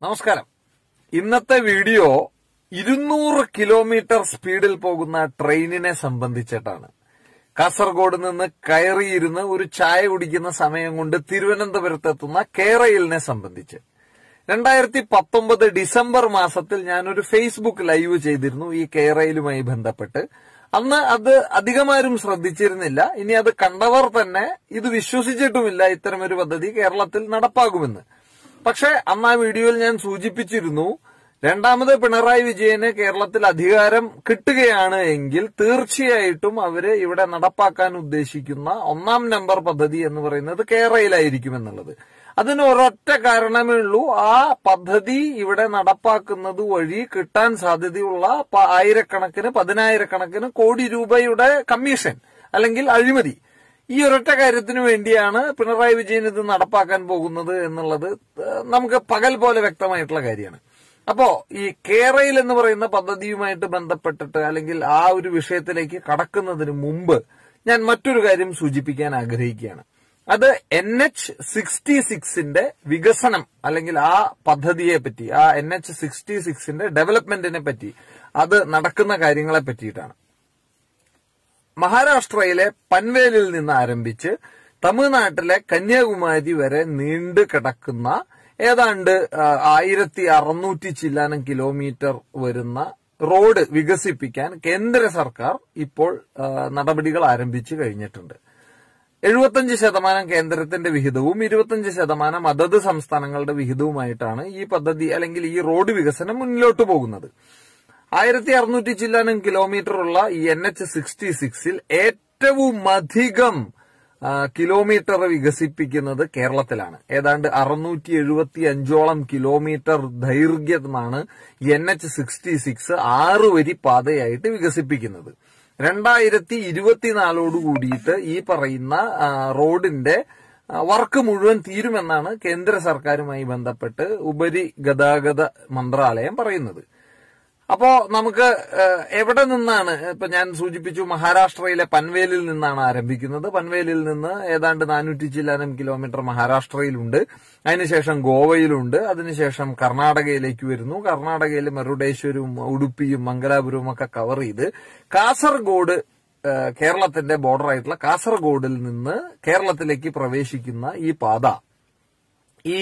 നമസ്കാരം ഇന്നത്തെ വീഡിയോ ഇരുന്നൂറ് കിലോമീറ്റർ സ്പീഡിൽ പോകുന്ന ട്രെയിനിനെ സംബന്ധിച്ചിട്ടാണ് കാസർഗോഡ് നിന്ന് കയറിയിരുന്ന് ഒരു ചായ കുടിക്കുന്ന സമയം കൊണ്ട് തിരുവനന്തപുരത്തെത്തുന്ന കേരയിലിനെ സംബന്ധിച്ച് രണ്ടായിരത്തി പത്തൊമ്പത് ഡിസംബർ മാസത്തിൽ ഞാനൊരു ഫേസ്ബുക്ക് ലൈവ് ചെയ്തിരുന്നു ഈ കേരയിലുമായി ബന്ധപ്പെട്ട് അന്ന് അത് അധികമാരും ശ്രദ്ധിച്ചിരുന്നില്ല ഇനി അത് കണ്ടവർ തന്നെ ഇത് വിശ്വസിച്ചിട്ടുമില്ല ഇത്തരമൊരു പദ്ധതി കേരളത്തിൽ നടപ്പാകുമെന്ന് പക്ഷെ അന്ന് ആ വീഡിയോയിൽ ഞാൻ സൂചിപ്പിച്ചിരുന്നു രണ്ടാമത് പിണറായി വിജയന് കേരളത്തിൽ അധികാരം കിട്ടുകയാണ് എങ്കിൽ തീർച്ചയായിട്ടും അവര് ഇവിടെ നടപ്പാക്കാൻ ഉദ്ദേശിക്കുന്ന ഒന്നാം നമ്പർ പദ്ധതി എന്ന് പറയുന്നത് കേരളയിലായിരിക്കും എന്നുള്ളത് അതിന് ഒരൊറ്റ കാരണമേ ഉള്ളൂ ആ പദ്ധതി ഇവിടെ നടപ്പാക്കുന്നത് വഴി കിട്ടാൻ സാധ്യതയുള്ള പ- ആയിരക്കണക്കിന് പതിനായിരക്കണക്കിന് കോടി രൂപയുടെ കമ്മീഷൻ അല്ലെങ്കിൽ അഴിമതി ഈ ഒരൊറ്റ കാര്യത്തിന് വേണ്ടിയാണ് പിണറായി വിജയൻ ഇത് നടപ്പാക്കാൻ പോകുന്നത് എന്നുള്ളത് ഏഹ്, നമുക്ക് പകൽ പോലെ വ്യക്തമായിട്ടുള്ള കാര്യമാണ് അപ്പോ ഈ കേരയിൽ എന്ന് പറയുന്ന പദ്ധതിയുമായിട്ട് ബന്ധപ്പെട്ടിട്ട് അല്ലെങ്കിൽ ആ ഒരു വിഷയത്തിലേക്ക് കടക്കുന്നതിന് മുമ്പ് ഞാൻ മറ്റൊരു കാര്യം സൂചിപ്പിക്കാൻ ആഗ്രഹിക്കുകയാണ് അത് എൻ എച്ച് സിക്സ്റ്റി സിക്സിന്റെ വികസനം അല്ലെങ്കിൽ ആ പദ്ധതിയെ പറ്റി ആ എൻ എച്ച് സിക്സ്റ്റി സിക്സിന്റെ ഡെവലപ്മെന്റിനെ പറ്റി അത് നടക്കുന്ന കാര്യങ്ങളെ പറ്റിയിട്ടാണ് മഹാരാഷ്ട്രയിലെ പൻവേലിൽ നിന്ന് ആരംഭിച്ച് തമിഴ്നാട്ടിലെ കന്യാകുമാരി വരെ നീണ്ടു കിടക്കുന്ന ഏതാണ്ട് ആയിരത്തി അറുന്നൂറ്റി ചില്ലാനം കിലോമീറ്റർ വരുന്ന റോഡ് വികസിപ്പിക്കാൻ കേന്ദ്ര സർക്കാർ ഇപ്പോൾ ആ, നടപടികൾ ആരംഭിച്ചു കഴിഞ്ഞിട്ടുണ്ട് എഴുപത്തഞ്ച് ശതമാനം കേന്ദ്രത്തിന്റെ വിഹിതവും ഇരുപത്തഞ്ച് ശതമാനം അതത് സംസ്ഥാനങ്ങളുടെ വിഹിതവുമായിട്ടാണ് ഈ പദ്ധതി അല്ലെങ്കിൽ ഈ റോഡ് വികസനം മുന്നിലോട്ട് പോകുന്നത് ആയിരത്തി അറുന്നൂറ്റി ചില്ലാനം കിലോമീറ്റർ ഉള്ള ഈ എൻ എച്ച് സിക്സ്റ്റി സിക്സിൽ ഏറ്റവും അധികം ആ, കിലോമീറ്റർ വികസിപ്പിക്കുന്നത് കേരളത്തിലാണ് ഏതാണ്ട് അറുന്നൂറ്റി എഴുപത്തി അഞ്ചോളം കിലോമീറ്റർ ദൈർഘ്യമാണ് എൻ എച്ച് സിക്സ്റ്റി സിക്സ് ആറ് വരി പാതയായിട്ട് വികസിപ്പിക്കുന്നത് രണ്ടായിരത്തി ഇരുപത്തിനാലോട് കൂടിയിട്ട് ഈ പറയുന്ന ആ, റോഡിന്റെ ആ, വർക്ക് മുഴുവൻ തീരുമെന്നാണ് കേന്ദ്ര സർക്കാരുമായി ബന്ധപ്പെട്ട് ഉപരി ഗതാഗത മന്ത്രാലയം പറയുന്നത് അപ്പോ നമുക്ക് ഏഹ്, എവിടെ നിന്നാണ് ഇപ്പൊ ഞാൻ സൂചിപ്പിച്ചു മഹാരാഷ്ട്രയിലെ പൻവേലിൽ നിന്നാണ് ആരംഭിക്കുന്നത് പൻവേലിൽ നിന്ന് ഏതാണ്ട് നാനൂറ്റി ചില്ലാനം കിലോമീറ്റർ മഹാരാഷ്ട്രയിലുണ്ട് അതിനുശേഷം ഗോവയിലുണ്ട് അതിനുശേഷം കർണാടകയിലേക്ക് വരുന്നു കർണാടകയിൽ മറുഡേശ്വരും ഉടുപ്പിയും മംഗലാപുരവും ഒക്കെ കവർ ചെയ്ത് കാസർഗോഡ് ഏഹ്, കേരളത്തിന്റെ ബോർഡർ ആയിട്ടുള്ള കാസർഗോഡിൽ നിന്ന് കേരളത്തിലേക്ക് പ്രവേശിക്കുന്ന ഈ പാത ഈ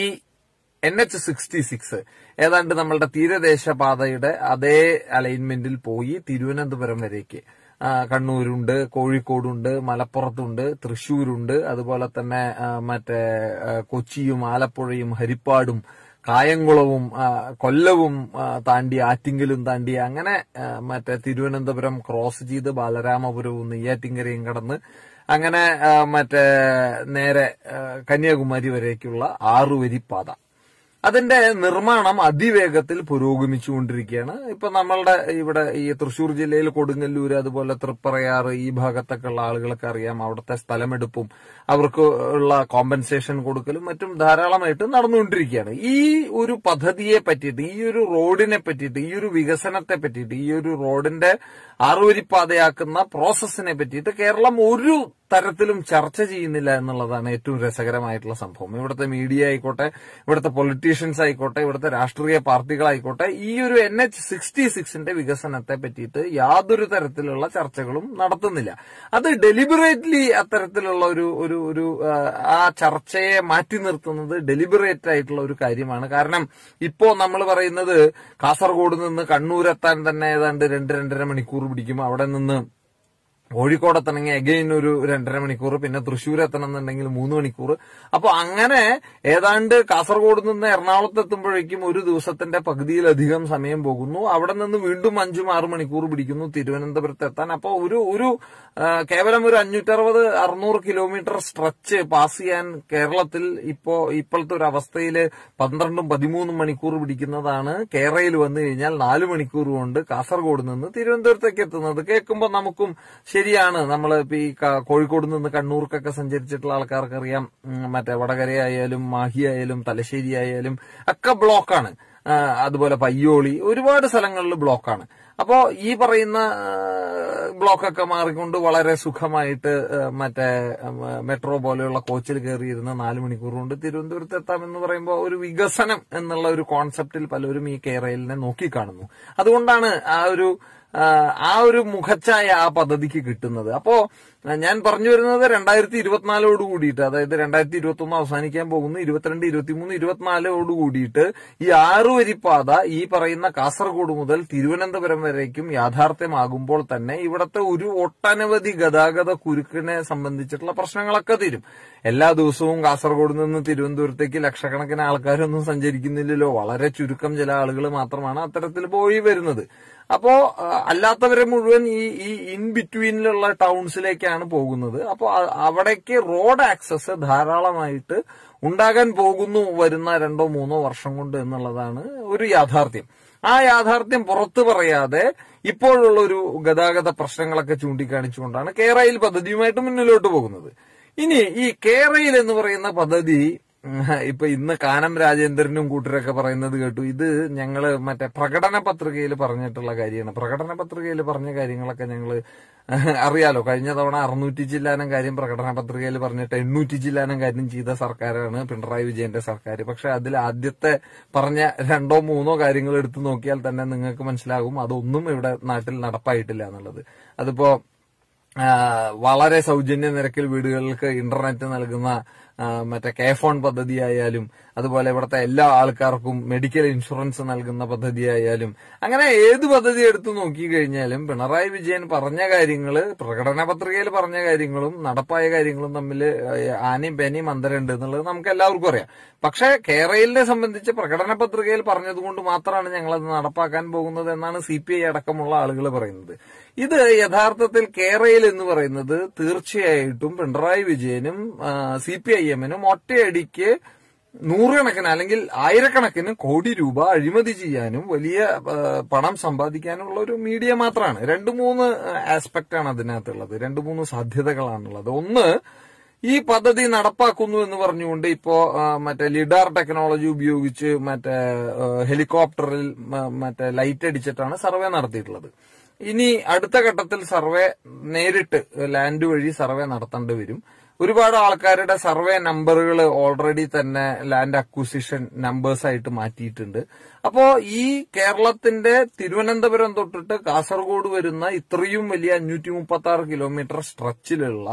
എൻ എച്ച് സിക്സ്റ്റി സിക്സ് ഏതാണ്ട് നമ്മളുടെ തീരദേശ പാതയുടെ അതേ അലൈൻമെന്റിൽ പോയി തിരുവനന്തപുരം വരേക്ക് ആ, കണ്ണൂരുണ്ട് കോഴിക്കോടുണ്ട് മലപ്പുറത്തുണ്ട് തൃശൂരുണ്ട് അതുപോലെ തന്നെ ആ, മറ്റേ ആ, കൊച്ചിയും ആലപ്പുഴയും ഹരിപ്പാടും കായംകുളവും ആ, കൊല്ലവും ആ, താണ്ടി ആറ്റിങ്കലും താണ്ടി അങ്ങനെ ആ, മറ്റേ തിരുവനന്തപുരം ക്രോസ് ചെയ്ത് ബാലരാമപുരവും നെയ്യാറ്റിങ്കരയും കടന്ന് അങ്ങനെ ആ, മറ്റേ നേരെ ആ, കന്യാകുമാരി വരേക്കുള്ള ആറുവരി പാത അതിന്റെ നിർമ്മാണം അതിവേഗത്തിൽ പുരോഗമിച്ചുകൊണ്ടിരിക്കുകയാണ് ഇപ്പൊ നമ്മളുടെ ഇവിടെ ഈ തൃശൂർ ജില്ലയിൽ കൊടുങ്ങല്ലൂര് അതുപോലെ തൃപ്പറയാറ് ഈ ഭാഗത്തൊക്കെ ഉള്ള ആളുകളൊക്കെ അറിയാം അവിടുത്തെ സ്ഥലമെടുപ്പും അവർക്ക് ഉള്ള കോമ്പൻസേഷൻ കൊടുക്കലും മറ്റും ധാരാളമായിട്ട് നടന്നുകൊണ്ടിരിക്കുകയാണ് ഈ ഒരു പദ്ധതിയെ പറ്റിയിട്ട് ഈ ഒരു റോഡിനെ പറ്റിയിട്ട് ഈ ഒരു വികസനത്തെ പറ്റിയിട്ട് ഈ ഒരു റോഡിന്റെ ആറുവരിപ്പാതയാക്കുന്ന പ്രോസസ്സിനെ പറ്റിയിട്ട് കേരളം ഒരു തരത്തിലും ചർച്ച ചെയ്യുന്നില്ല എന്നുള്ളതാണ് ഏറ്റവും രസകരമായിട്ടുള്ള സംഭവം ഇവിടുത്തെ മീഡിയ ആയിക്കോട്ടെ ഇവിടുത്തെ പൊളിറ്റീഷ്യൻസ് ആയിക്കോട്ടെ ഇവിടുത്തെ രാഷ്ട്രീയ പാർട്ടികളായിക്കോട്ടെ ഈ ഒരു എൻ എച്ച് സിക്സ്റ്റി സിക്സിന്റെ വികസനത്തെ പറ്റിയിട്ട് യാതൊരു തരത്തിലുള്ള ചർച്ചകളും നടത്തുന്നില്ല അത് ഡെലിബറേറ്റ്ലി അത്തരത്തിലുള്ള ഒരു ഒരു ഒരു ആ, ആ ചർച്ചയെ മാറ്റി നിർത്തുന്നത് ഡെലിബറേറ്റ് ആയിട്ടുള്ള ഒരു കാര്യമാണ് കാരണം ഇപ്പോ നമ്മൾ പറയുന്നത് കാസർഗോഡ് നിന്ന് കണ്ണൂരെത്താൻ തന്നെ ഏതാണ്ട് രണ്ട് രണ്ടര മണിക്കൂർ പിടിക്കും അവിടെ നിന്ന് കോഴിക്കോട് എത്തണമെങ്കിൽ അഗൈൻ ഒരു രണ്ടര മണിക്കൂർ പിന്നെ തൃശ്ശൂർ എത്തണം എന്നുണ്ടെങ്കിൽ മൂന്ന് മണിക്കൂർ അപ്പൊ അങ്ങനെ ഏതാണ്ട് കാസർഗോഡ് നിന്ന് എറണാകുളത്ത് എത്തുമ്പോഴേക്കും ഒരു ദിവസത്തിന്റെ പകുതിയിലധികം സമയം പോകുന്നു അവിടെ നിന്ന് വീണ്ടും അഞ്ചും ആറ് മണിക്കൂർ പിടിക്കുന്നു തിരുവനന്തപുരത്ത് എത്താൻ അപ്പൊ ഒരു ഒരു ആ, കേവലം ഒരു അഞ്ഞൂറ്ററുപത് അറുന്നൂറ് കിലോമീറ്റർ സ്ട്രെച്ച് പാസ് ചെയ്യാൻ കേരളത്തിൽ ഇപ്പോ ഇപ്പോഴത്തെ ഒരു അവസ്ഥയിൽ പന്ത്രണ്ടും പതിമൂന്നും മണിക്കൂർ പിടിക്കുന്നതാണ് കേരളയിൽ വന്നു കഴിഞ്ഞാൽ നാല് മണിക്കൂർ കൊണ്ട് കാസർഗോഡ് നിന്ന് തിരുവനന്തപുരത്തേക്ക് എത്തുന്നത് കേൾക്കുമ്പോൾ നമുക്കും ശരിയാണ് നമ്മൾ ഇപ്പൊ ഈ ക- കോഴിക്കോട് നിന്ന് കണ്ണൂർക്കൊക്കെ സഞ്ചരിച്ചിട്ടുള്ള ആൾക്കാർക്ക് അറിയാം ഉം, മറ്റേ വടകര ആയാലും മാഹി ആയാലും തലശ്ശേരി ആയാലും ഒക്കെ ബ്ലോക്കാണ് ആ, അതുപോലെ പയ്യോളി ഒരുപാട് സ്ഥലങ്ങളിൽ ബ്ലോക്കാണ് അപ്പോ ഈ പറയുന്ന ആ, ബ്ലോക്കൊക്കെ മാറിക്കൊണ്ട് വളരെ സുഖമായിട്ട് ആ, മറ്റേ ആ, മെട്രോ പോലെയുള്ള കോച്ചിൽ കയറിയിരുന്ന നാല് മണിക്കൂർ കൊണ്ട് തിരുവനന്തപുരത്ത് എത്താമെന്ന് പറയുമ്പോൾ ഒരു വികസനം എന്നുള്ള ഒരു കോൺസെപ്റ്റിൽ പലരും ഈ കേരളിനെ നോക്കിക്കാണുന്നു അതുകൊണ്ടാണ് ആ ഒരു ആ, ആ ഒരു മുഖച്ഛായ ആ പദ്ധതിക്ക് കിട്ടുന്നത് അപ്പോ ആ, ഞാൻ പറഞ്ഞു വരുന്നത് രണ്ടായിരത്തി ഇരുപത്തിനാലോട് കൂടിയിട്ട് അതായത് രണ്ടായിരത്തി ഇരുപത്തി ഒന്ന് അവസാനിക്കാൻ പോകുന്നു ഇരുപത്തിരണ്ട് ഇരുപത്തിമൂന്ന് ഇരുപത്തിനാലോട് കൂടിയിട്ട് ഈ ആറുവരിപ്പാത ഈ പറയുന്ന കാസർഗോഡ് മുതൽ തിരുവനന്തപുരം വരേക്കും യാഥാർത്ഥ്യമാകുമ്പോൾ തന്നെ ഇവിടുത്തെ ഒരു ഒട്ടനവധി ഗതാഗത കുരുക്കിനെ സംബന്ധിച്ചിട്ടുള്ള പ്രശ്നങ്ങളൊക്കെ തീരും എല്ലാ ദിവസവും കാസർഗോഡ് നിന്ന് തിരുവനന്തപുരത്തേക്ക് ലക്ഷക്കണക്കിന് ആൾക്കാരൊന്നും സഞ്ചരിക്കുന്നില്ലല്ലോ വളരെ ചുരുക്കം ചില ആളുകൾ മാത്രമാണ് അത്തരത്തിൽ പോയി വരുന്നത് അപ്പോ ആ, അല്ലാത്തവരെ മുഴുവൻ ഈ ഈ ഇൻ ബിറ്റ്വീനിലുള്ള ടൗൺസിലേക്കാണ് പോകുന്നത് അപ്പോൾ അവിടേക്ക് റോഡ് ആക്സസ് ധാരാളമായിട്ട് ഉണ്ടാകാൻ പോകുന്നു വരുന്ന രണ്ടോ മൂന്നോ വർഷം കൊണ്ട് എന്നുള്ളതാണ് ഒരു യാഥാർത്ഥ്യം ആ യാഥാർത്ഥ്യം പുറത്തു പറയാതെ ഇപ്പോഴുള്ള ഒരു ഗതാഗത പ്രശ്നങ്ങളൊക്കെ ചൂണ്ടിക്കാണിച്ചുകൊണ്ടാണ് കേരയിൽ പദ്ധതിയുമായിട്ട് മുന്നിലോട്ട് പോകുന്നത് ഇനി ഈ കേരയിൽ എന്ന് പറയുന്ന പദ്ധതി ഉം, ഇപ്പൊ ഇന്ന് കാനം രാജേന്ദ്രനും കൂട്ടരൊക്കെ പറയുന്നത് കേട്ടു ഇത് ഞങ്ങള് മറ്റേ പ്രകടന പത്രികയിൽ പറഞ്ഞിട്ടുള്ള കാര്യമാണ് പ്രകടന പത്രികയിൽ പറഞ്ഞ കാര്യങ്ങളൊക്കെ ഞങ്ങള് അറിയാലോ കഴിഞ്ഞ തവണ അറുന്നൂറ്റി ചില്ലാനം കാര്യം പ്രകടന പത്രികയിൽ പറഞ്ഞിട്ട് എണ്ണൂറ്റി ചില്ലാനം കാര്യം ചെയ്ത സർക്കാരാണ് പിണറായി വിജയന്റെ സർക്കാർ പക്ഷെ അതിൽ ആദ്യത്തെ പറഞ്ഞ രണ്ടോ മൂന്നോ കാര്യങ്ങൾ എടുത്തു നോക്കിയാൽ തന്നെ നിങ്ങൾക്ക് മനസ്സിലാകും അതൊന്നും ഇവിടെ നാട്ടിൽ നടപ്പായിട്ടില്ല എന്നുള്ളത് അതിപ്പോ ആ, വളരെ സൗജന്യ നിരക്കിൽ വീടുകൾക്ക് ഇന്റർനെറ്റ് നൽകുന്ന ആ, മറ്റേ കെ ഫോൺ പദ്ധതിയായാലും അതുപോലെ ഇവിടുത്തെ എല്ലാ ആൾക്കാർക്കും മെഡിക്കൽ ഇൻഷുറൻസ് നൽകുന്ന പദ്ധതിയായാലും അങ്ങനെ ഏത് പദ്ധതി എടുത്തു നോക്കിക്കഴിഞ്ഞാലും പിണറായി വിജയൻ പറഞ്ഞ കാര്യങ്ങള് പ്രകടന പത്രികയിൽ പറഞ്ഞ കാര്യങ്ങളും നടപ്പായ കാര്യങ്ങളും തമ്മിൽ ആനയും പേനയും അന്തരമുണ്ട് എന്നുള്ളത് നമുക്ക് എല്ലാവർക്കും അറിയാം പക്ഷെ കേരളിനെ സംബന്ധിച്ച് പ്രകടന പത്രികയിൽ പറഞ്ഞതുകൊണ്ട് മാത്രമാണ് ഞങ്ങളത് നടപ്പാക്കാൻ പോകുന്നത് എന്നാണ് സി പി ഐ അടക്കമുള്ള ആളുകൾ പറയുന്നത് ഇത് യഥാർത്ഥത്തിൽ കേരയിൽ എന്ന് പറയുന്നത് തീർച്ചയായിട്ടും പിണറായി വിജയനും സി പി ഐ എമ്മിനും ഒറ്റയടിക്ക് നൂറുകണക്കിന് അല്ലെങ്കിൽ ആയിരക്കണക്കിന് കോടി രൂപ അഴിമതി ചെയ്യാനും വലിയ ആ, പണം സമ്പാദിക്കാനുള്ള ഒരു മീഡിയ മാത്രമാണ് രണ്ട് മൂന്ന് ആസ്പെക്ട് ആണ് അതിനകത്തുള്ളത് രണ്ട് മൂന്ന് സാധ്യതകളാണുള്ളത് ഒന്ന് ഈ പദ്ധതി നടപ്പാക്കുന്നു എന്ന് പറഞ്ഞുകൊണ്ട് ഇപ്പോ ആ, മറ്റേ ലിഡാർ ടെക്നോളജി ഉപയോഗിച്ച് മറ്റേ ആ, ഹെലികോപ്റ്ററിൽ മ- മറ്റേ ലൈറ്റ് അടിച്ചിട്ടാണ് സർവേ നടത്തിയിട്ടുള്ളത് ഇനി അടുത്ത ഘട്ടത്തിൽ സർവേ നേരിട്ട് ലാൻഡ് വഴി സർവേ നടത്തേണ്ടി വരും ഒരുപാട് ആൾക്കാരുടെ സർവേ നമ്പറുകൾ ഓൾറെഡി തന്നെ ലാൻഡ് അക്വിസിഷൻ നമ്പേഴ്സ് ആയിട്ട് മാറ്റിയിട്ടുണ്ട് അപ്പോ ഈ കേരളത്തിന്റെ തിരുവനന്തപുരം തൊട്ടിട്ട് കാസർഗോഡ് വരുന്ന ഇത്രയും വലിയ അഞ്ഞൂറ്റി മുപ്പത്തി ആറ് കിലോമീറ്റർ സ്ട്രെച്ചിലുള്ള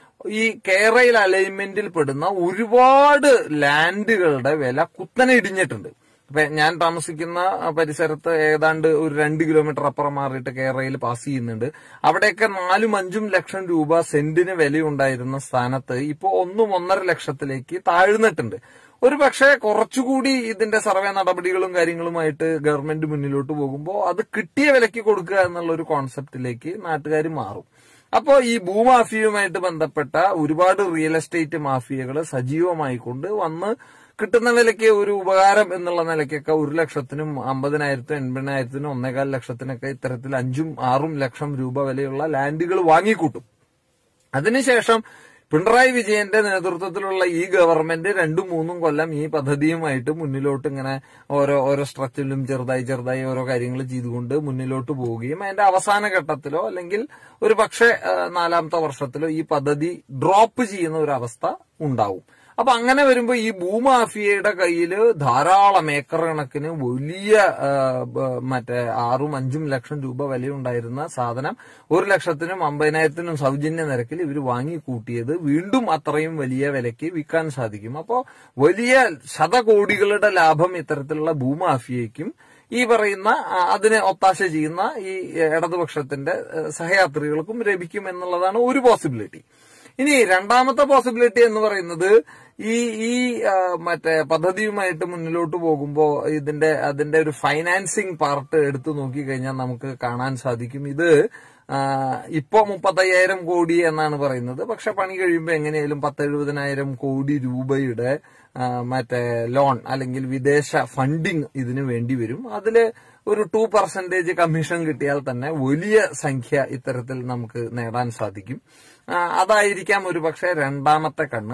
ഈ കേരള അലൈൻമെന്റിൽ പെടുന്ന ഒരുപാട് ലാൻഡുകളുടെ വില കുത്തനെ ഇടിഞ്ഞിട്ടുണ്ട് ഇപ്പൊ ഞാൻ താമസിക്കുന്ന പരിസരത്ത് ഏതാണ്ട് ഒരു രണ്ട് കിലോമീറ്റർ അപ്പുറം മാറിയിട്ട് കേരളയിൽ പാസ് ചെയ്യുന്നുണ്ട് അവിടെയൊക്കെ നാലും അഞ്ചും ലക്ഷം രൂപ സെന്റിന് വിലയുണ്ടായിരുന്ന സ്ഥാനത്ത് ഇപ്പോ ഒന്നും ഒന്നര ലക്ഷത്തിലേക്ക് താഴ്ന്നിട്ടുണ്ട് ഒരു പക്ഷേ കുറച്ചുകൂടി ഇതിന്റെ സർവേ നടപടികളും കാര്യങ്ങളുമായിട്ട് ഗവൺമെന്റ് മുന്നിലോട്ട് പോകുമ്പോൾ അത് കിട്ടിയ വിലയ്ക്ക് കൊടുക്കുക എന്നുള്ള ഒരു കോൺസെപ്റ്റിലേക്ക് നാട്ടുകാർ മാറും അപ്പോ ഈ ഭൂമാഫിയയുമായിട്ട് ബന്ധപ്പെട്ട ഒരുപാട് റിയൽ എസ്റ്റേറ്റ് മാഫിയകൾ സജീവമായിക്കൊണ്ട് വന്ന് കിട്ടുന്ന വിലയ്ക്ക് ഒരു ഉപകാരം എന്നുള്ള നിലയ്ക്കൊക്കെ ഒരു ലക്ഷത്തിനും അമ്പതിനായിരത്തിനും എൺപതിനായിരത്തിനും ഒന്നേകാൽ ലക്ഷത്തിനൊക്കെ ഇത്തരത്തിൽ അഞ്ചും ആറും ലക്ഷം രൂപ വിലയുള്ള ലാൻഡുകൾ വാങ്ങിക്കൂട്ടും അതിനുശേഷം പിണറായി വിജയന്റെ നേതൃത്വത്തിലുള്ള ഈ ഗവൺമെന്റ് രണ്ടും മൂന്നും കൊല്ലം ഈ പദ്ധതിയുമായിട്ട് മുന്നിലോട്ട് ഇങ്ങനെ ഓരോ ഓരോ സ്ട്രച്ചിലും ചെറുതായി ചെറുതായി ഓരോ കാര്യങ്ങൾ ചെയ്തുകൊണ്ട് മുന്നിലോട്ട് പോവുകയും അതിന്റെ അവസാന ഘട്ടത്തിലോ അല്ലെങ്കിൽ ഒരു പക്ഷേ ആ, നാലാമത്തെ വർഷത്തിലോ ഈ പദ്ധതി ഡ്രോപ്പ് ചെയ്യുന്ന ഒരു അവസ്ഥ ഉണ്ടാവും അപ്പൊ അങ്ങനെ വരുമ്പോ ഈ ഭൂമാഫിയയുടെ കയ്യിൽ ധാരാളം ഏക്കർ കണക്കിന് വലിയ ആ, ബ- മറ്റേ ആറും അഞ്ചും ലക്ഷം രൂപ വിലയുണ്ടായിരുന്ന സാധനം ഒരു ലക്ഷത്തിനും അമ്പതിനായിരത്തിനും സൗജന്യ നിരക്കിൽ ഇവർ വാങ്ങിക്കൂട്ടിയത് വീണ്ടും അത്രയും വലിയ വിലയ്ക്ക് വിൽക്കാൻ സാധിക്കും അപ്പോ വലിയ ശതകോടികളുടെ ലാഭം ഇത്തരത്തിലുള്ള ഭൂമാഫിയയ്ക്കും ഈ പറയുന്ന ആ, അതിനെ ഒത്താശ ചെയ്യുന്ന ഈ ഇടതുപക്ഷത്തിന്റെ ആ, സഹയാത്രികൾക്കും ലഭിക്കും എന്നുള്ളതാണ് ഒരു പോസിബിലിറ്റി ഇനി രണ്ടാമത്തെ പോസിബിലിറ്റി എന്ന് പറയുന്നത് ഈ ഈ ആ, മറ്റേ പദ്ധതിയുമായിട്ട് മുന്നിലോട്ട് പോകുമ്പോൾ ഇതിന്റെ അതിന്റെ ഒരു ഫൈനാൻസിങ് പാർട്ട് എടുത്തു നോക്കിക്കഴിഞ്ഞാൽ നമുക്ക് കാണാൻ സാധിക്കും ഇത് ആ, ഇപ്പോ മുപ്പത്തയ്യായിരം കോടി എന്നാണ് പറയുന്നത് പക്ഷെ പണി കഴിയുമ്പോൾ എങ്ങനെയായാലും പത്തെഴുപതിനായിരം കോടി രൂപയുടെ ആ, മറ്റേ ലോൺ അല്ലെങ്കിൽ വിദേശ ഫണ്ടിങ് ഇതിന് വേണ്ടി വരും അതില് ഒരു ടു പെർസെന്റേജ് കമ്മീഷൻ കിട്ടിയാൽ തന്നെ വലിയ സംഖ്യ ഇത്തരത്തിൽ നമുക്ക് നേടാൻ സാധിക്കും ആ, അതായിരിക്കാം ഒരു പക്ഷേ രണ്ടാമത്തെ കണ്ണ്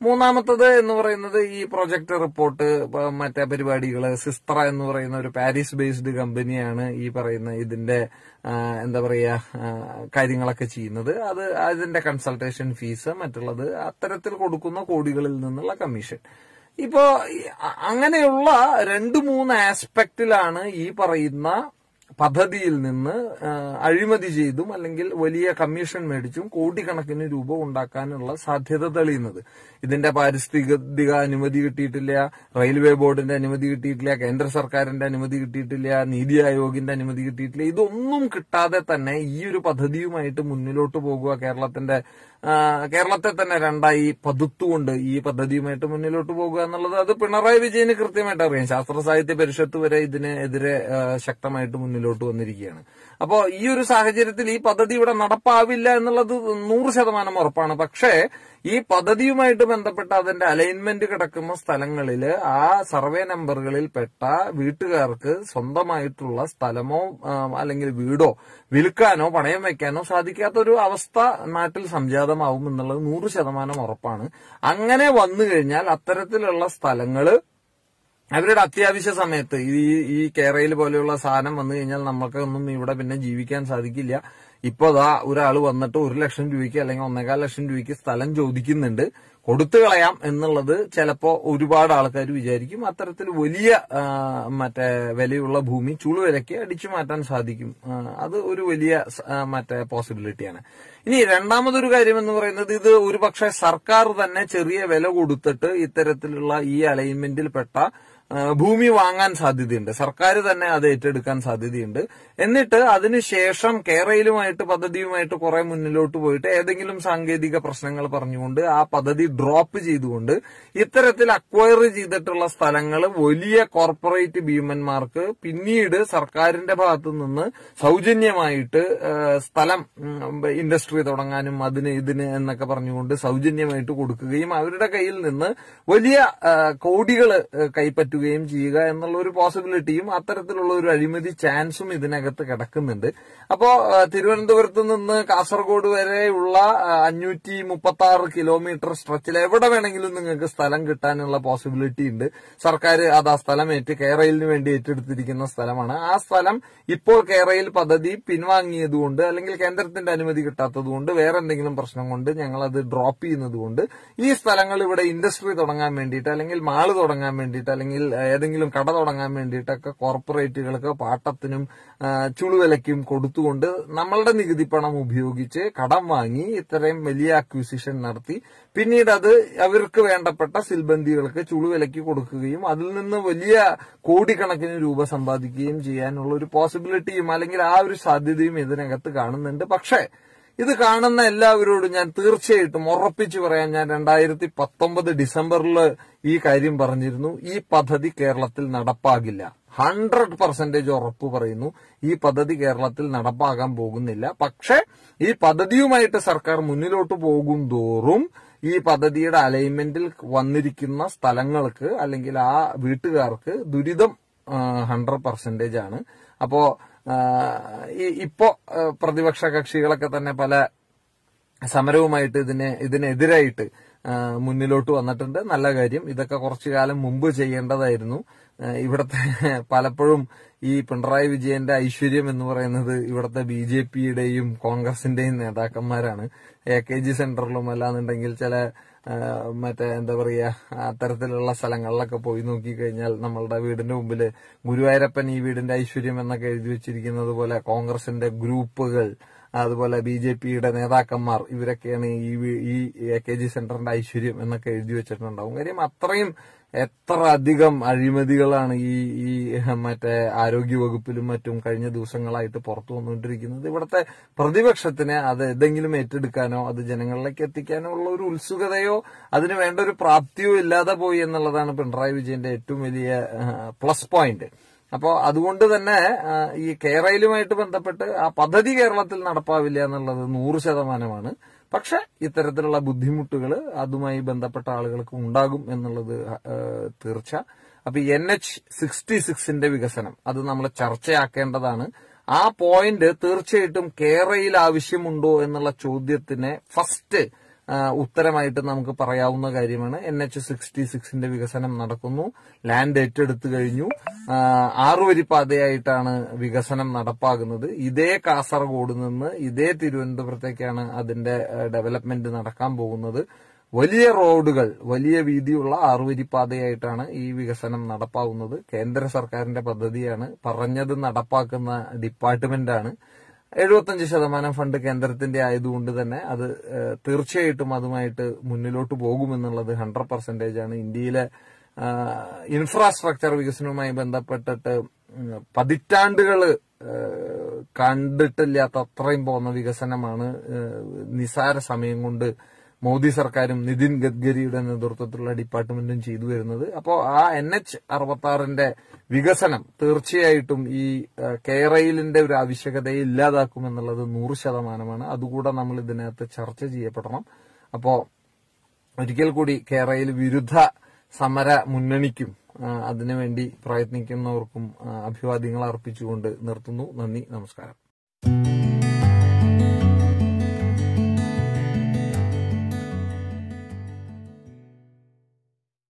മൂന്നാമത്തത് എന്ന് പറയുന്നത് ഈ പ്രൊജക്ട് റിപ്പോർട്ട് മറ്റേ പരിപാടികള് സിസ്ത്ര എന്ന് പറയുന്ന ഒരു പാരീസ് ബേസ്ഡ് കമ്പനിയാണ് ഈ പറയുന്ന ഇതിന്റെ ആ, എന്താ പറയാ ആ, കാര്യങ്ങളൊക്കെ ചെയ്യുന്നത് അത് അതിന്റെ കൺസൾട്ടേഷൻ ഫീസ് മറ്റുള്ളത് അത്തരത്തിൽ കൊടുക്കുന്ന കോടികളിൽ നിന്നുള്ള കമ്മീഷൻ ഇപ്പോ ഈ അ- അങ്ങനെയുള്ള രണ്ട് മൂന്ന് ആസ്പെക്റ്റിലാണ് ഈ പറയുന്ന പദ്ധതിയിൽ നിന്ന് ആ, അഴിമതി ചെയ്തും അല്ലെങ്കിൽ വലിയ കമ്മീഷൻ മേടിച്ചും കോടിക്കണക്കിന് രൂപ ഉണ്ടാക്കാനുള്ള സാധ്യത തെളിയുന്നത് ഇതിന്റെ പാരിസ്ഥിതിക അനുമതി കിട്ടിയിട്ടില്ല റെയിൽവേ ബോർഡിന്റെ അനുമതി കിട്ടിയിട്ടില്ല കേന്ദ്ര സർക്കാരിന്റെ അനുമതി കിട്ടിയിട്ടില്ല നീതി ആയോഗിന്റെ അനുമതി കിട്ടിയിട്ടില്ല ഇതൊന്നും കിട്ടാതെ തന്നെ ഈ ഒരു പദ്ധതിയുമായിട്ട് മുന്നിലോട്ട് പോകുക കേരളത്തിന്റെ ആ, കേരളത്തെ തന്നെ രണ്ടായി പതുത്തുകൊണ്ട് ഈ പദ്ധതിയുമായിട്ട് മുന്നിലോട്ട് പോകുക എന്നുള്ളത് അത് പിണറായി വിജയന് കൃത്യമായിട്ട് അറിയാം ശാസ്ത്ര സാഹിത്യ പരിഷത്ത് വരെ ഇതിനെതിരെ ആ, ശക്തമായിട്ട് മുന്നിലോട്ട് വന്നിരിക്കുകയാണ് അപ്പോ ഈ ഒരു സാഹചര്യത്തിൽ ഈ പദ്ധതി ഇവിടെ നടപ്പാവില്ല എന്നുള്ളത് നൂറ് ശതമാനം ഉറപ്പാണ് പക്ഷേ ഈ പദ്ധതിയുമായിട്ട് ബന്ധപ്പെട്ട അതിന്റെ അലൈൻമെന്റ് കിടക്കുന്ന സ്ഥലങ്ങളിൽ ആ സർവേ നമ്പറുകളിൽ പെട്ട വീട്ടുകാർക്ക് സ്വന്തമായിട്ടുള്ള സ്ഥലമോ ആ, അല്ലെങ്കിൽ വീടോ വിൽക്കാനോ പണയം വെക്കാനോ സാധിക്കാത്ത ഒരു അവസ്ഥ നാട്ടിൽ സംജാതമാവും എന്നുള്ളത് നൂറ് ശതമാനം ഉറപ്പാണ് അങ്ങനെ വന്നു കഴിഞ്ഞാൽ അത്തരത്തിലുള്ള സ്ഥലങ്ങള് അവരുടെ അത്യാവശ്യ സമയത്ത് ഈ ഈ കേരയിൽ പോലെയുള്ള സാധനം വന്നു കഴിഞ്ഞാൽ നമ്മൾക്കൊന്നും ഇവിടെ പിന്നെ ജീവിക്കാൻ സാധിക്കില്ല ഇപ്പൊ ദാ ഒരാൾ വന്നിട്ട് ഒരു ലക്ഷം രൂപയ്ക്ക് അല്ലെങ്കിൽ ഒന്നേകാൽ ലക്ഷം രൂപയ്ക്ക് സ്ഥലം ചോദിക്കുന്നുണ്ട് കൊടുത്തു കളയാം എന്നുള്ളത് ചിലപ്പോ ഒരുപാട് ആൾക്കാർ വിചാരിക്കും അത്തരത്തിൽ വലിയ ആ, മറ്റേ വിലയുള്ള ഭൂമി ചുളുവിലയ്ക്ക് അടിച്ചു മാറ്റാൻ സാധിക്കും ആ, അത് ഒരു വലിയ സ- ആ, മറ്റേ പോസിബിലിറ്റിയാണ് ഇനി രണ്ടാമതൊരു കാര്യം എന്ന് പറയുന്നത് ഇത് ഒരുപക്ഷെ സർക്കാർ തന്നെ ചെറിയ വില കൊടുത്തിട്ട് ഇത്തരത്തിലുള്ള ഈ അലൈൻമെന്റിൽ പെട്ട ആ, ഭൂമി വാങ്ങാൻ സാധ്യതയുണ്ട് സർക്കാർ തന്നെ അത് ഏറ്റെടുക്കാൻ സാധ്യതയുണ്ട് എന്നിട്ട് അതിനുശേഷം കേരളയിലുമായിട്ട് പദ്ധതിയുമായിട്ട് കുറെ മുന്നിലോട്ട് പോയിട്ട് ഏതെങ്കിലും സാങ്കേതിക പ്രശ്നങ്ങൾ പറഞ്ഞുകൊണ്ട് ആ പദ്ധതി ഡ്രോപ്പ് ചെയ്തുകൊണ്ട് ഇത്തരത്തിൽ അക്വയർ ചെയ്തിട്ടുള്ള സ്ഥലങ്ങൾ വലിയ കോർപ്പറേറ്റ് ഭീമന്മാർക്ക് പിന്നീട് സർക്കാരിന്റെ ഭാഗത്തു നിന്ന് സൗജന്യമായിട്ട് ആ, സ്ഥലം ഇൻഡസ്ട്രി തുടങ്ങാനും അതിന് ഇതിന് എന്നൊക്കെ പറഞ്ഞുകൊണ്ട് സൗജന്യമായിട്ട് കൊടുക്കുകയും അവരുടെ കയ്യിൽ നിന്ന് വലിയ കോടികൾ കൈപ്പറ്റുകയും ചെയ്യുക എന്നുള്ള ഒരു പോസിബിലിറ്റിയും അത്തരത്തിലുള്ള ഒരു അഴിമതി ചാൻസും ഇതിനകത്ത് കിടക്കുന്നുണ്ട് അപ്പോ ആ, തിരുവനന്തപുരത്ത് നിന്ന് കാസർഗോഡ് വരെയുള്ള അഞ്ഞൂറ്റി മുപ്പത്തി ആറ് കിലോമീറ്റർ സ്ട്രെച്ചിൽ എവിടെ വേണമെങ്കിലും നിങ്ങൾക്ക് സ്ഥലം കിട്ടാനുള്ള പോസിബിലിറ്റി ഉണ്ട് സർക്കാർ അത് ആ സ്ഥലം ഏറ്റ് കേരളയിലിന് വേണ്ടി ഏറ്റെടുത്തിരിക്കുന്ന സ്ഥലമാണ് ആ സ്ഥലം ഇപ്പോൾ കേരളയിൽ പദ്ധതി പിൻവാങ്ങിയതുകൊണ്ട് അല്ലെങ്കിൽ കേന്ദ്രത്തിന്റെ അനുമതി കിട്ടാത്തതുകൊണ്ട് വേറെ എന്തെങ്കിലും പ്രശ്നം കൊണ്ട് ഞങ്ങൾ അത് ഡ്രോപ്പ് ചെയ്യുന്നത് കൊണ്ട് ഈ സ്ഥലങ്ങൾ ഇവിടെ ഇൻഡസ്ട്രി തുടങ്ങാൻ വേണ്ടിയിട്ട് അല്ലെങ്കിൽ മാള് തുടങ്ങാൻ വേണ്ടിയിട്ട് അല്ലെങ്കിൽ ഏതെങ്കിലും കട തുടങ്ങാൻ വേണ്ടിയിട്ടൊക്കെ കോർപ്പറേറ്റുകൾക്ക് പാട്ടത്തിനും ആ, ചുളുവിലയ്ക്കും കൊടുത്തുകൊണ്ട് നമ്മളുടെ നികുതി പണം ഉപയോഗിച്ച് കടം വാങ്ങി ഇത്രയും വലിയ അക്വിസിഷൻ നടത്തി പിന്നീട് അത് അവർക്ക് വേണ്ടപ്പെട്ട സിൽബന്ദികൾക്ക് ചുളുവിലയ്ക്ക് കൊടുക്കുകയും അതിൽ നിന്ന് വലിയ കോടിക്കണക്കിന് രൂപ സമ്പാദിക്കുകയും ചെയ്യാനുള്ള ഒരു പോസിബിലിറ്റിയും അല്ലെങ്കിൽ ആ ഒരു സാധ്യതയും ഇതിനകത്ത് കാണുന്നുണ്ട് പക്ഷേ ഇത് കാണുന്ന എല്ലാവരോടും ഞാൻ തീർച്ചയായിട്ടും ഉറപ്പിച്ചു പറയാൻ ഞാൻ രണ്ടായിരത്തി പത്തൊമ്പത് ഡിസംബറിൽ ഈ കാര്യം പറഞ്ഞിരുന്നു ഈ പദ്ധതി കേരളത്തിൽ നടപ്പാകില്ല ഹൺഡ്രഡ് പെർസെന്റേജ് ഉറപ്പ് പറയുന്നു ഈ പദ്ധതി കേരളത്തിൽ നടപ്പാകാൻ പോകുന്നില്ല പക്ഷെ ഈ പദ്ധതിയുമായിട്ട് സർക്കാർ മുന്നിലോട്ട് പോകും തോറും ഈ പദ്ധതിയുടെ അലൈൻമെന്റിൽ വന്നിരിക്കുന്ന സ്ഥലങ്ങൾക്ക് അല്ലെങ്കിൽ ആ വീട്ടുകാർക്ക് ദുരിതം ഹൺഡ്രഡ് പെർസെന്റേജ് ആണ് അപ്പോ ആ, ഈ- ഇപ്പോ ആ, പ്രതിപക്ഷ കക്ഷികളൊക്കെ തന്നെ പല സമരവുമായിട്ട് ഇതിനെ ഇതിനെതിരായിട്ട് ആ, മുന്നിലോട്ട് വന്നിട്ടുണ്ട് നല്ല കാര്യം ഇതൊക്കെ കുറച്ചു കാലം മുമ്പ് ചെയ്യേണ്ടതായിരുന്നു ആ, ഇവിടുത്തെ പലപ്പോഴും ഈ പിണറായി വിജയന്റെ ഐശ്വര്യം എന്ന് പറയുന്നത് ഇവിടുത്തെ ബി ജെ പിയുടെയും കോൺഗ്രസിന്റെയും നേതാക്കന്മാരാണ് എ കെ ജി സെന്ററിലും അല്ലാന്നുണ്ടെങ്കിൽ ചില ആ, മറ്റേ എന്താ പറയാ അത്തരത്തിലുള്ള സ്ഥലങ്ങളിലൊക്കെ പോയി നോക്കിക്കഴിഞ്ഞാൽ നമ്മളുടെ വീടിന്റെ മുമ്പിൽ ഗുരുവായൂരപ്പൻ ഈ വീടിന്റെ ഐശ്വര്യം എന്നൊക്കെ എഴുതി വെച്ചിരിക്കുന്നത് പോലെ കോൺഗ്രസിന്റെ ഗ്രൂപ്പുകൾ അതുപോലെ ബി ജെ പിയുടെ നേതാക്കന്മാർ ഇവരൊക്കെയാണ് ഈ വി- ഈ എ കെ ജി സെന്ററിന്റെ ഐശ്വര്യം എന്നൊക്കെ എഴുതി വെച്ചിട്ടുണ്ടാവും കാര്യം അത്രയും എത്ര അധികം അഴിമതികളാണ് ഈ ഈ മറ്റേ ആരോഗ്യ വകുപ്പിലും മറ്റും കഴിഞ്ഞ ദിവസങ്ങളായിട്ട് പുറത്തു വന്നുകൊണ്ടിരിക്കുന്നത് ഇവിടുത്തെ പ്രതിപക്ഷത്തിന് അത് ഏതെങ്കിലും ഏറ്റെടുക്കാനോ അത് ജനങ്ങളിലേക്ക് എത്തിക്കാനോ ഉള്ള ഒരു ഉത്സുകതയോ അതിന് വേണ്ട ഒരു പ്രാപ്തിയോ ഇല്ലാതെ പോയി എന്നുള്ളതാണ് പിണറായി വിജയന്റെ ഏറ്റവും വലിയ പ്ലസ് പോയിന്റ് അപ്പോ അതുകൊണ്ട് തന്നെ ആ, ഈ കേരളയിലുമായിട്ട് ബന്ധപ്പെട്ട് ആ പദ്ധതി കേരളത്തിൽ നടപ്പാവില്ല എന്നുള്ളത് നൂറ് ശതമാനമാണ് പക്ഷെ ഇത്തരത്തിലുള്ള ബുദ്ധിമുട്ടുകൾ അതുമായി ബന്ധപ്പെട്ട ആളുകൾക്ക് ഉണ്ടാകും എന്നുള്ളത് ആ, തീർച്ച അപ്പൊ എൻ എച്ച് സിക്സ്റ്റി സിക്സിന്റെ വികസനം അത് നമ്മൾ ചർച്ചയാക്കേണ്ടതാണ് ആ പോയിന്റ് തീർച്ചയായിട്ടും കേരളയിൽ ആവശ്യമുണ്ടോ എന്നുള്ള ചോദ്യത്തിന് ഫസ്റ്റ് ആ, ഉത്തരമായിട്ട് നമുക്ക് പറയാവുന്ന കാര്യമാണ് എൻ എച്ച് സിക്സ്റ്റി സിക്സിന്റെ വികസനം നടക്കുന്നു ലാൻഡ് ഏറ്റെടുത്തു കഴിഞ്ഞു ആ, ആറുവരി പാതയായിട്ടാണ് വികസനം നടപ്പാകുന്നത് ഇതേ കാസർഗോഡ് നിന്ന് ഇതേ തിരുവനന്തപുരത്തേക്കാണ് അതിന്റെ ഡെവലപ്മെന്റ് നടക്കാൻ പോകുന്നത് വലിയ റോഡുകൾ വലിയ വീതിയുള്ള ആറുവരി പാതയായിട്ടാണ് ഈ വികസനം നടപ്പാവുന്നത് കേന്ദ്ര സർക്കാരിന്റെ പദ്ധതിയാണ് പറഞ്ഞത് നടപ്പാക്കുന്ന ഡിപ്പാർട്ട്മെന്റാണ് എഴുപത്തഞ്ച് ശതമാനം ഫണ്ട് കേന്ദ്രത്തിന്റെ ആയതുകൊണ്ട് തന്നെ അത് ഏഹ്, തീർച്ചയായിട്ടും അതുമായിട്ട് മുന്നിലോട്ട് പോകുമെന്നുള്ളത് ഹൺഡ്രഡ് പെർസെന്റേജ് ആണ് ഇന്ത്യയിലെ ഇൻഫ്രാസ്ട്രക്ചർ വികസനവുമായി ബന്ധപ്പെട്ടിട്ട് ഉം, പതിറ്റാണ്ടുകള് ഏഹ്, കണ്ടിട്ടില്ലാത്ത അത്രയും പോകുന്ന വികസനമാണ് ഏഹ്, നിസാര സമയം കൊണ്ട് മോദി സർക്കാരും നിതിൻ ഗഡ്കരിയുടെ നേതൃത്വത്തിലുള്ള ഡിപ്പാർട്ട്മെന്റും ചെയ്തു വരുന്നത് അപ്പോൾ ആ എൻ എച്ച് അറുപത്തി ആറിന്റെ വികസനം തീർച്ചയായിട്ടും ഈ ഏഹ്, കേരയിലിന്റെ ഒരു ആവശ്യകതയെ ഇല്ലാതാക്കുമെന്നുള്ളത് നൂറ് ശതമാനമാണ് അതുകൂടെ നമ്മൾ ഇതിനകത്ത് ചർച്ച ചെയ്യപ്പെടണം അപ്പോ ഒരിക്കൽ കൂടി കേരളയിൽ വിരുദ്ധ സമര മുന്നണിക്കും ആ, അതിനുവേണ്ടി പ്രയത്നിക്കുന്നവർക്കും ആ, അഭിവാദ്യങ്ങൾ അർപ്പിച്ചുകൊണ്ട് നിർത്തുന്നു നന്ദി നമസ്കാരം